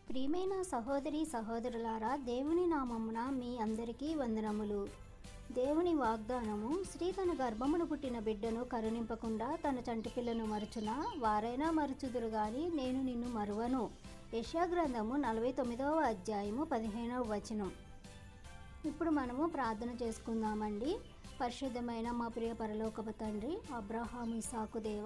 ప్రియమైన సహోదరి సహోదరులారా దేవుని నామమున మీ అందరికీ వందనములు దేవుని వాగ్దానము స్త్రీ తన గర్భమును పుట్టిన బిడ్డను కరుణింపకుండా తన చంటి పిల్లను మరుచున వారైనా మరుచుదురు గాని నేను నిన్ను మరువను యెషయా గ్రంథము నలభై తొమ్మిదవ అధ్యాయము పదిహేనవ వచనం ఇప్పుడు మనము ప్రార్థన చేసుకుందామండి పరిశుద్ధమైన మా ప్రియ పరలోకపు తండ్రి అబ్రహాము ఇసాకు దేవ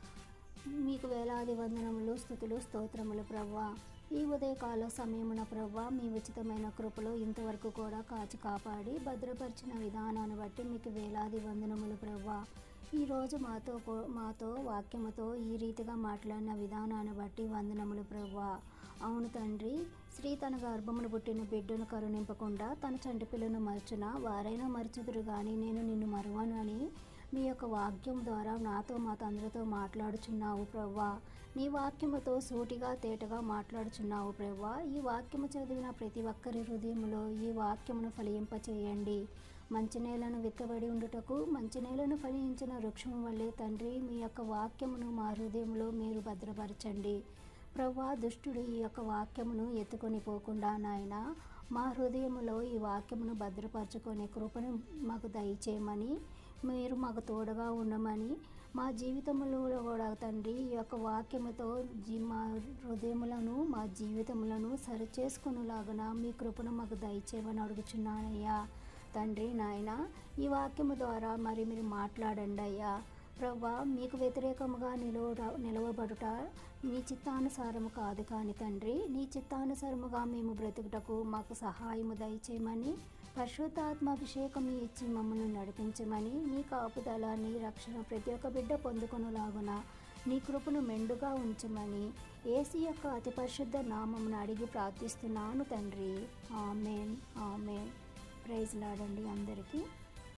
మీకు వేలాది వందనములు స్థుతులు స్తోత్రములు ప్రవ్వా ఈ ఉదయకాల సమయమున ప్రవ్వా మీ ఉచితమైన కృపలో ఇంతవరకు కూడా కాచి కాపాడి భద్రపరిచిన విధానాన్ని బట్టి మీకు వేలాది వందనములు ప్రవ్వా ఈరోజు మాతో కూ- మాతో వాక్యముతో ఈ రీతిగా మాట్లాడిన విధానాన్ని బట్టి వందనములు ప్రవ్వా అవును తండ్రి స్త్రీ తన గర్భమును పుట్టిన బిడ్డను కరుణింపకుండా తన చంటి పిల్లను మరచున వారైనా మరచుదురు కానీ నేను నిన్ను మరువను అని మీ యొక్క వాక్యం ద్వారా నాతో మా తండ్రితో మాట్లాడుచున్నావు ప్రవ్వా నీ వాక్యముతో సూటిగా తేటగా మాట్లాడుచున్నావు ప్రవ్వా ఈ వాక్యము చదివిన ప్రతి ఒక్కరి హృదయంలో ఈ వాక్యమును ఫలింపచేయండి మంచి నేలను విత్తబడి ఉండుటకు మంచి నేలను ఫలించిన వృక్షం వల్లే తండ్రి మీ యొక్క వాక్యమును మా హృదయంలో మీరు భద్రపరచండి ప్రవ్వా దుష్టుడు ఈ యొక్క వాక్యమును ఎత్తుకొని పోకుండా నాయన మా హృదయములో ఈ వాక్యమును భద్రపరచుకునే కృపను మాకు దయచేయమని మీరు మాకు తోడుగా ఉండమని మా జీవితములో కూడా తండ్రి ఈ యొక్క వాక్యముతో జీ మా హృదయములను మా జీవితములను సరిచేసుకునేలాగున మీ కృపను మాకు దయచేయమని అడుగుచున్నానయ్యా తండ్రి నాయన ఈ వాక్యము ద్వారా మరి మీరు మాట్లాడండి అయ్యా ప్రభా మీకు వ్యతిరేకముగా నిలవ నిలవబడుట నీ చిత్తానుసారము కాదు కాని తండ్రి నీ చిత్తానుసారముగా మేము బ్రతుకుటకు మాకు సహాయము దయచేయమని పరిశుద్ధాత్మాభిషేకం ఇచ్చి మమ్మల్ని నడిపించమని నీ కాపుదల నీ రక్షణ ప్రతి ఒక్క బిడ్డ పొందుకొనులాగున నీ కృపను మెండుగా ఉంచమని ఏసీ యొక్క అతి పరిశుద్ధ నామమును అడిగి ప్రార్థిస్తున్నాను తండ్రి ఆమెన్ ఆమెన్ ప్రైజ్ లాడండి అందరికీ